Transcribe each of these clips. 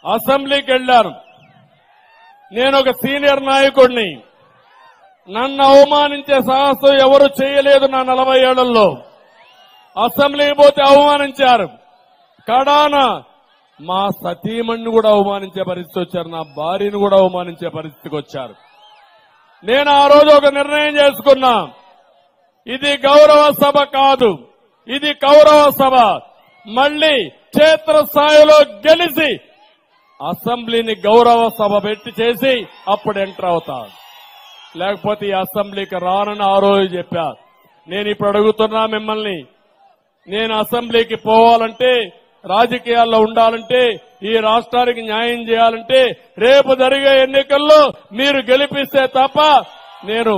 అసెంబ్లీకి వెళ్ళాను నేను ఒక సీనియర్ నాయకుడిని నన్ను అవమానించే సాహసం ఎవరు చేయలేదు నా నలభై ఏళ్లలో అసెంబ్లీకి పోతే అవమానించారు కడాన మా సతీమణ్ణి కూడా అవమానించే పరిస్థితి వచ్చారు నా భార్యను కూడా అవమానించే పరిస్థితికి వచ్చారు నేను ఆ రోజు ఒక నిర్ణయం చేసుకున్నా ఇది గౌరవ సభ కాదు ఇది కౌరవ సభ మళ్ళీ క్షేత్రస్థాయిలో గెలిచి అసెంబ్లీని గౌరవ సభ పెట్టి చేసి అప్పుడు ఎంటర్ అవుతా లేకపోతే ఈ అసెంబ్లీకి రానని ఆ రోజు చెప్పా నేను ఇప్పుడు అడుగుతున్నా మిమ్మల్ని నేను అసెంబ్లీకి పోవాలంటే రాజకీయాల్లో ఉండాలంటే ఈ రాష్ట్రానికి న్యాయం చేయాలంటే రేపు జరిగే ఎన్నికల్లో మీరు గెలిపిస్తే తప్ప నేను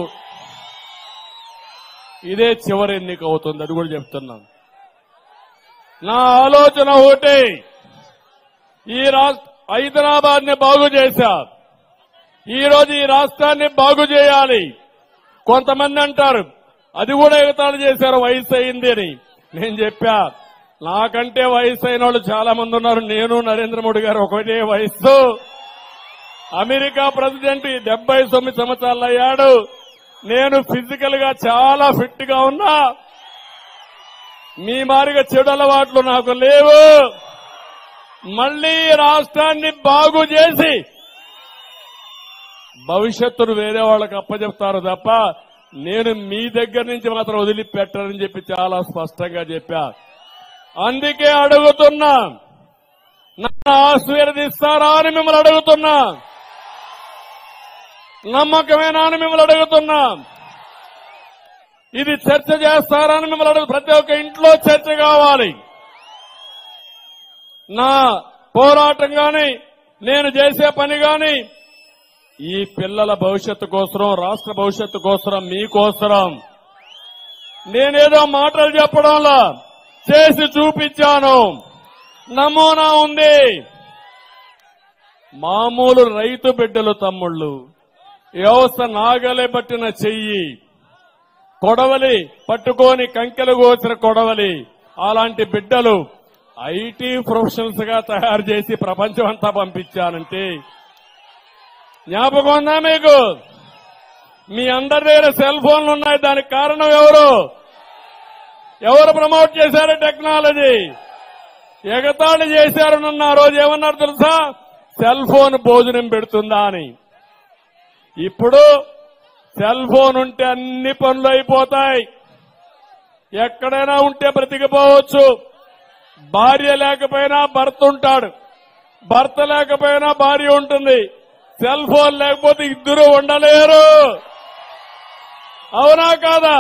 ఇదే చివరి ఎన్నిక అవుతుంది అది కూడా చెప్తున్నాను నా ఆలోచన ఒకటే ఈ రాష్ట్ర హైదరాబాద్ ని బాగు చేశా ఈ రోజు ఈ రాష్ట్రాన్ని బాగు చేయాలి కొంతమంది అంటారు అది కూడా ఎగతాళి చేశారు వయసు అయింది అని నేను చెప్పా నాకంటే వయసు అయిన వాళ్ళు చాలా మంది ఉన్నారు నేను నరేంద్ర మోడీ గారు ఒకటే వయస్సు అమెరికా ప్రెసిడెంట్ ఈ డెబ్బై తొమ్మిది సంవత్సరాలు అయ్యాడు నేను ఫిజికల్ గా చాలా ఫిట్ గా ఉన్నా మీ మారిగా చెడు అలవాట్లు నాకు లేవు మళ్లీ రాష్ట్రాన్ని బాగు చేసి భవిష్యత్తును వేరే వాళ్ళకి అప్పచెప్తారు తప్ప నేను మీ దగ్గర నుంచి మాత్రం వదిలిపెట్టనని చెప్పి చాలా స్పష్టంగా చెప్పా అందుకే అడుగుతున్నా నన్ను ఆశీర్వదిస్తారా అని మిమ్మల్ని అడుగుతున్నా నమ్మకమేనా అని మిమ్మల్ని అడుగుతున్నా ఇది చర్చ చేస్తారా అని మిమ్మల్ని అడుగు ప్రతి ఒక్క ఇంట్లో చర్చ కావాలి నా పోరాటం గాని నేను చేసే పని గాని ఈ పిల్లల భవిష్యత్తు కోసం రాష్ట్ర భవిష్యత్తు కోసం మీకోసరం నేనేదో మాటలు చెప్పడంలా చేసి చూపించాను నమూనా ఉంది మామూలు రైతు బిడ్డలు తమ్ముళ్ళు వ్యవస్థ నాగలే పట్టిన చెయ్యి కొడవలి పట్టుకొని కంకెలు కోసిన కొడవలి అలాంటి బిడ్డలు ఐటీ ప్రొఫెషనల్స్ గా తయారు చేసి ప్రపంచం అంతా పంపించానంటే జ్ఞాపకం ఉందా మీకు మీ అందరి దగ్గర సెల్ ఫోన్లు ఉన్నాయి దానికి కారణం ఎవరు ఎవరు ప్రమోట్ చేశారు టెక్నాలజీ ఎగతాళి చేశారు నన్ను ఆ రోజు ఏమన్నారు తెలుసా సెల్ ఫోన్ భోజనం పెడుతుందా అని ఇప్పుడు సెల్ ఫోన్ ఉంటే అన్ని పనులు అయిపోతాయి ఎక్కడైనా ఉంటే బ్రతికిపోవచ్చు భార్య లేకపోయినా భర్త ఉంటాడు భర్త లేకపోయినా భార్య ఉంటుంది సెల్ ఫోన్ లేకపోతే ఇద్దరు ఉండలేరు అవునా కాదా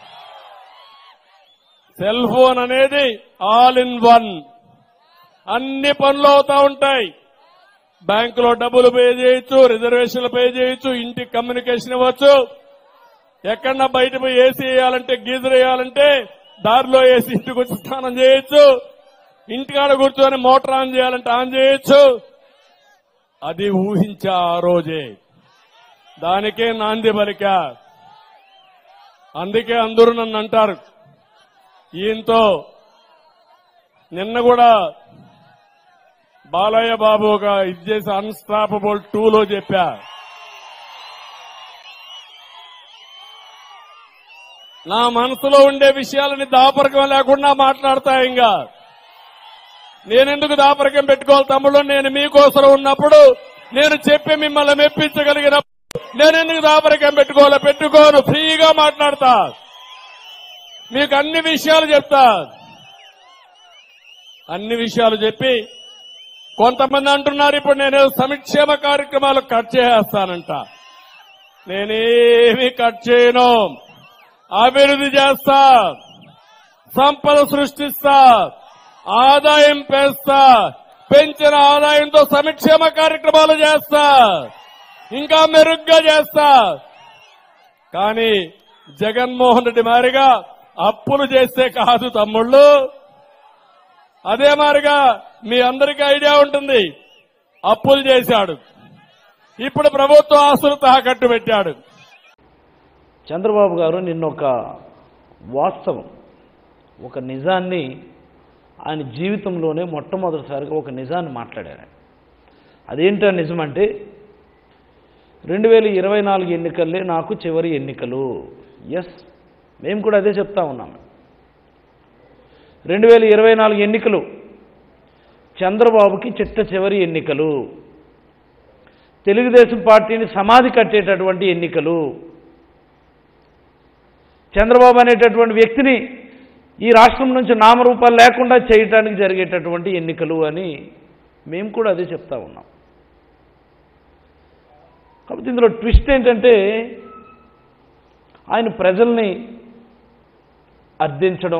సెల్ ఫోన్ అనేది ఆల్ ఇన్ వన్ అన్ని పనులు అవుతా ఉంటాయి బ్యాంకులో డబ్బులు పే చేయొచ్చు రిజర్వేషన్లు పే చేయొచ్చు ఇంటికి కమ్యూనికేషన్ ఇవ్వచ్చు ఎక్కడన్నా బయట పోయి ఏసీ వేయాలంటే గీజర్ వేయాలంటే దారిలో వేసి ఇంటికి వచ్చి స్నానం చేయొచ్చు ఇంటికాడ కూర్చొని మోటార్ ఆన్ చేయాలంటే ఆన్ చేయొచ్చు అది ఊహించా ఆ రోజే దానికే నాంది పలికా అందుకే అందరూ నన్ను అంటారు ఈయంతో నిన్న కూడా బాలయ్య బాబు ఒక ఇది చేసి అన్స్టాపబుల్ టూలో చెప్పా నా మనసులో ఉండే విషయాలని దాపరికం లేకుండా మాట్లాడతా ఇంకా నేనెందుకు దాపరికం పెట్టుకోవాలి తమ్ముడు నేను మీకోసం ఉన్నప్పుడు నేను చెప్పి మిమ్మల్ని మెప్పించగలిగినప్పుడు నేనెందుకు దాపరికం పెట్టుకోవాలి పెట్టుకోను ఫ్రీగా మాట్లాడతా మీకు అన్ని విషయాలు చెప్తా అన్ని విషయాలు చెప్పి కొంతమంది అంటున్నారు ఇప్పుడు నేను సంక్షేమ కార్యక్రమాలు కట్ చేసేస్తానంట నేనేమి కట్ చేయను అభివృద్ధి చేస్తా సంపద సృష్టిస్తా ఆదాయం పెంచుతా పెంచిన ఆదాయంతో సంక్షేమ కార్యక్రమాలు చేస్తా ఇంకా మెరుగ్గా చేస్తా కానీ జగన్మోహన్ రెడ్డి మారిగా అప్పులు చేస్తే కాదు తమ్ముళ్ళు అదే మారిగా మీ అందరికీ ఐడియా ఉంటుంది అప్పులు చేశాడు ఇప్పుడు ప్రభుత్వ ఆస్తులు తాకట్టు పెట్టాడు చంద్రబాబు గారు నిన్న ఒక వాస్తవం ఒక నిజాన్ని ఆయన జీవితంలోనే మొట్టమొదటిసారిగా ఒక నిజాన్ని మాట్లాడారు ఆయన. అదేంటో నిజమంటే రెండు వేల ఇరవై నాలుగు ఎన్నికల్లే నాకు చివరి ఎన్నికలు ఎస్ మేము కూడా అదే చెప్తా ఉన్నాము రెండు వేల ఇరవై నాలుగు ఎన్నికలు చంద్రబాబుకి చిట్ట చివరి ఎన్నికలు తెలుగుదేశం పార్టీని సమాధి కట్టేటటువంటి ఎన్నికలు చంద్రబాబు అనేటటువంటి వ్యక్తిని ఈ రాష్ట్రం నుంచి నామరూపాలు లేకుండా చేయటానికి జరిగేటటువంటి ఎన్నికలు అని మేము కూడా అదే చెప్తా ఉన్నాం కాబట్టి ఇందులో ట్విస్ట్ ఏంటంటే ఆయన ప్రజల్ని అర్థించడం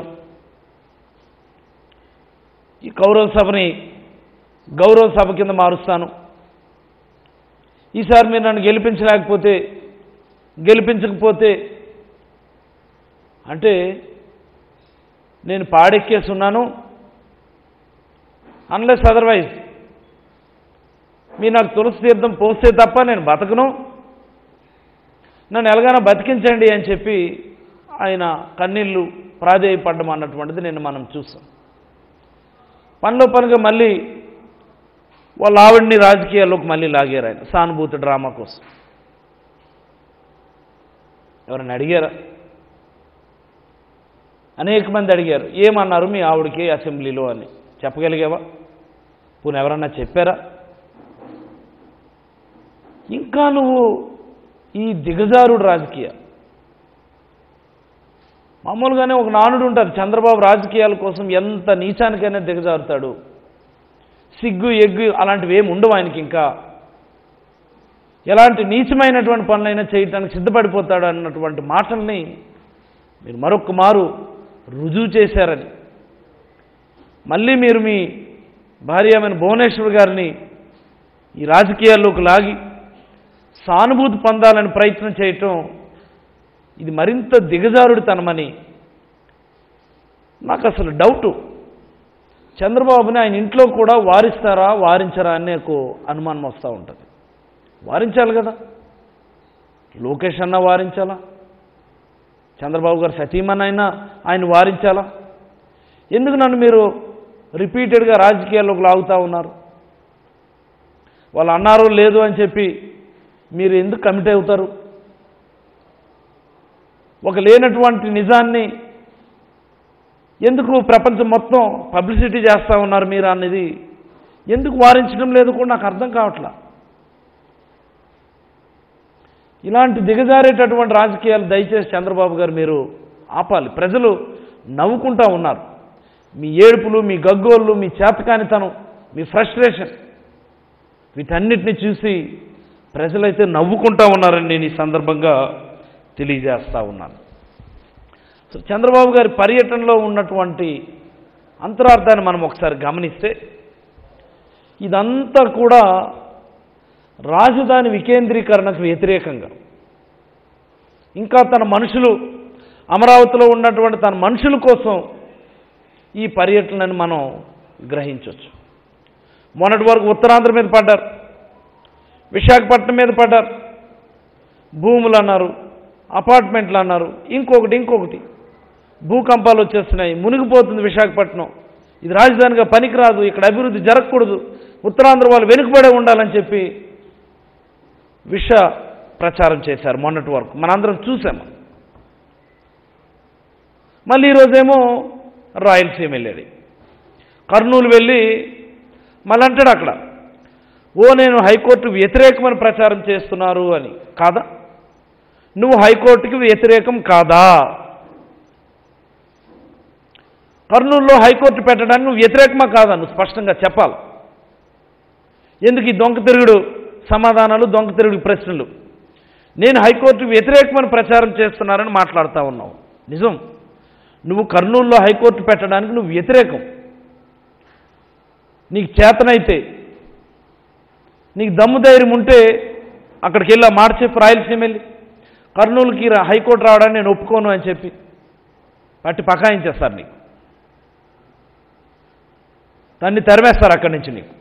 ఈ కౌరవ సభని గౌరవ సభ కింద మారుస్తాను ఈసారి మీరు నన్ను గెలిపించలేకపోతే గెలిపించకపోతే అంటే నేను పాడెక్కేసి ఉన్నాను అన్లెస్ అదర్వైజ్ మీరు నాకు తులసి తీర్థం పోస్తే తప్ప నేను బతకను నన్ను ఎలాగైనా బతికించండి అని చెప్పి ఆయన కన్నీళ్ళు ప్రాధేయపడ్డం అన్నటువంటిది నేను మనం చూసాం పనిలో పనిగా మళ్ళీ వాళ్ళ ఆవిడ్ని రాజకీయాల్లోకి మళ్ళీ లాగారు ఆయన సానుభూతి డ్రామా కోసం ఎవరైనా అడిగారా అనేక మంది అడిగారు ఏమన్నారు మీ ఆవిడకి అసెంబ్లీలో అని చెప్పగలిగావా పోనీ ఎవరన్నా చెప్పారా ఇంకా నువ్వు ఈ దిగజారుడు రాజకీయ మామూలుగానే ఒక నానుడు ఉంటారు చంద్రబాబు రాజకీయాల కోసం ఎంత నీచానికైనా దిగజారుతాడు సిగ్గు ఎగ్గు అలాంటివి ఏమి ఉండవు ఆయనకి ఇంకా ఎలాంటి నీచమైనటువంటి పనులైనా చేయటానికి సిద్ధపడిపోతాడు అన్నటువంటి మాటల్ని మీరు మరొక మారు రుజువు చేశారని మళ్ళీ మీరు మీ భార్యమైన భువనేశ్వర్ గారిని ఈ రాజకీయాల్లోకి లాగి సానుభూతి పొందాలని ప్రయత్నం చేయటం ఇది మరింత దిగజారుడితనమని నాకు అసలు డౌటు చంద్రబాబుని ఆయన ఇంట్లో కూడా వారిస్తారా వారించరా అని నాకు అనుమానం వస్తూ ఉంటుంది వారించాలి కదా లోకేష్ అన్న వారించాలా చంద్రబాబు గారు సతీమన్ అయినా ఆయన వారించాలా ఎందుకు నన్ను మీరు రిపీటెడ్గా రాజకీయాల్లోకి లాగుతూ ఉన్నారు వాళ్ళు అన్నారు లేదు అని చెప్పి మీరు ఎందుకు కమిట్ అవుతారు ఒక లేనటువంటి నిజాన్ని ఎందుకు ప్రపంచం మొత్తం పబ్లిసిటీ చేస్తూ ఉన్నారు మీరు అనేది ఎందుకు వారించడం లేదు కూడా నాకు అర్థం కావట్లా ఇలాంటి దిగజారేటటువంటి రాజకీయాలు దయచేసి చంద్రబాబు గారు మీరు ఆపాలి ప్రజలు నవ్వుకుంటా ఉన్నారు మీ ఏడుపులు మీ గగ్గోళ్ళు మీ చేతకానితనం మీ ఫ్రస్ట్రేషన్ వీటన్నిటిని చూసి ప్రజలైతే నవ్వుకుంటా ఉన్నారని నేను ఈ సందర్భంగా తెలియజేస్తా ఉన్నాను సో చంద్రబాబు గారి పర్యటనలో ఉన్నటువంటి అంతరార్థాన్ని మనం ఒకసారి గమనిస్తే ఇదంతా కూడా రాజధాని వికేంద్రీకరణకు వ్యతిరేకంగా ఇంకా తన మనుషులు అమరావతిలో ఉన్నటువంటి తన మనుషుల కోసం ఈ పర్యటనని మనం గ్రహించవచ్చు మొన్నటి వరకు ఉత్తరాంధ్ర మీద పడ్డారు విశాఖపట్నం మీద పడ్డారు భూములు అన్నారు అపార్ట్మెంట్లు అన్నారు ఇంకొకటి ఇంకొకటి భూకంపాలు వచ్చేస్తున్నాయి మునిగిపోతుంది విశాఖపట్నం ఇది రాజధానిగా పనికిరాదు ఇక్కడ అభివృద్ధి జరగకూడదు ఉత్తరాంధ్ర వాళ్ళు వెనుకబడే ఉండాలని చెప్పి విష ప్రచారం చేశారు మొన్నటి వరకు మనందరం చూసాము మళ్ళీ ఈరోజేమో రాయలసీమ వెళ్ళేది కర్నూలు వెళ్ళి మళ్ళీ అంటాడు అక్కడ ఓ నేను హైకోర్టు వ్యతిరేకమని ప్రచారం చేస్తున్నారు అని కాదా నువ్వు హైకోర్టుకి వ్యతిరేకం కాదా కర్నూలులో హైకోర్టు పెట్టడానికి నువ్వు వ్యతిరేకమా కాదా నువ్వు స్పష్టంగా చెప్పాలి ఎందుకు ఈ దొంగ తిరుగుడు సమాధానాలు దొంగ తిరుగుడు ప్రశ్నలు నేను హైకోర్టు వ్యతిరేకమని ప్రచారం చేస్తున్నారని మాట్లాడుతూ ఉన్నావు నిజం నువ్వు కర్నూలులో హైకోర్టు పెట్టడానికి నువ్వు వ్యతిరేకం నీకు చేతనైతే నీకు దమ్ము ధైర్యం ఉంటే అక్కడికి వెళ్ళి ఆ మాట చెప్పి రాయలసీమ వెళ్ళి కర్నూలుకి రా- హైకోర్టు రావడానికి నేను ఒప్పుకోను అని చెప్పి పట్టి పకాయించేస్తారు నీకు దాన్ని తరిమేస్తారు అక్కడి నుంచి నీకు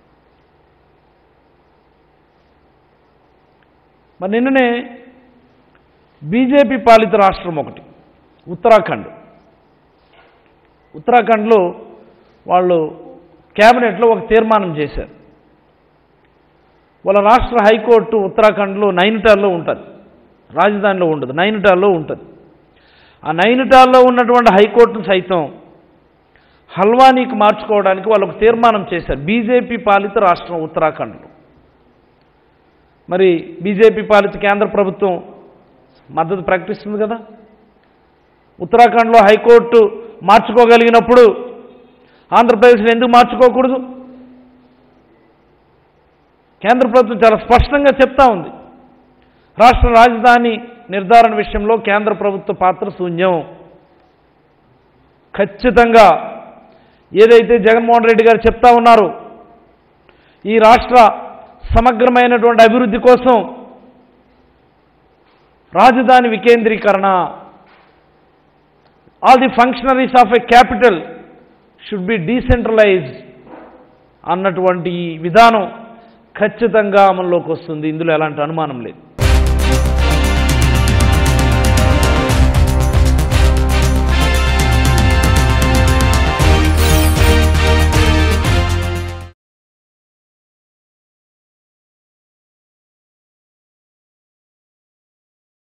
మరి నిన్ననే బీజేపీ పాలిత రాష్ట్రం ఒకటి ఉత్తరాఖండ్ ఉత్తరాఖండ్లో వాళ్ళు క్యాబినెట్లో ఒక తీర్మానం చేశారు వాళ్ళ రాష్ట్ర హైకోర్టు ఉత్తరాఖండ్లో నైనిటాల్లో ఉంటుంది రాజధానిలో ఉండదు నైనిటాల్లో ఉంటుంది ఆ నైనిటాల్లో ఉన్నటువంటి హైకోర్టును సైతం హల్వానీకి మార్చుకోవడానికి వాళ్ళు ఒక తీర్మానం చేశారు బీజేపీ పాలిత రాష్ట్రం ఉత్తరాఖండ్లో మరి బీజేపీ పాలిత కేంద్ర ప్రభుత్వం మద్దతు ప్రకటిస్తుంది కదా ఉత్తరాఖండ్లో హైకోర్టు మార్చుకోగలిగినప్పుడు ఆంధ్రప్రదేశ్లో ఎందుకు మార్చుకోకూడదు కేంద్ర ప్రభుత్వం చాలా స్పష్టంగా చెప్తా ఉంది రాష్ట్ర రాజధాని నిర్ధారణ విషయంలో కేంద్ర ప్రభుత్వ పాత్ర శూన్యం ఖచ్చితంగా ఏదైతే జగన్మోహన్ రెడ్డి గారు చెప్తా ఉన్నారు ఈ రాష్ట్ర సమగ్రమైనటువంటి అభివృద్ధి కోసం రాజధాని వికేంద్రీకరణ all the functionaries of a capital should be decentralized అన్నటువంటి ఈ విధానం ఖచ్చితంగా అమల్లోకి వస్తుంది ఇందులో ఎలాంటి అనుమానం లేదు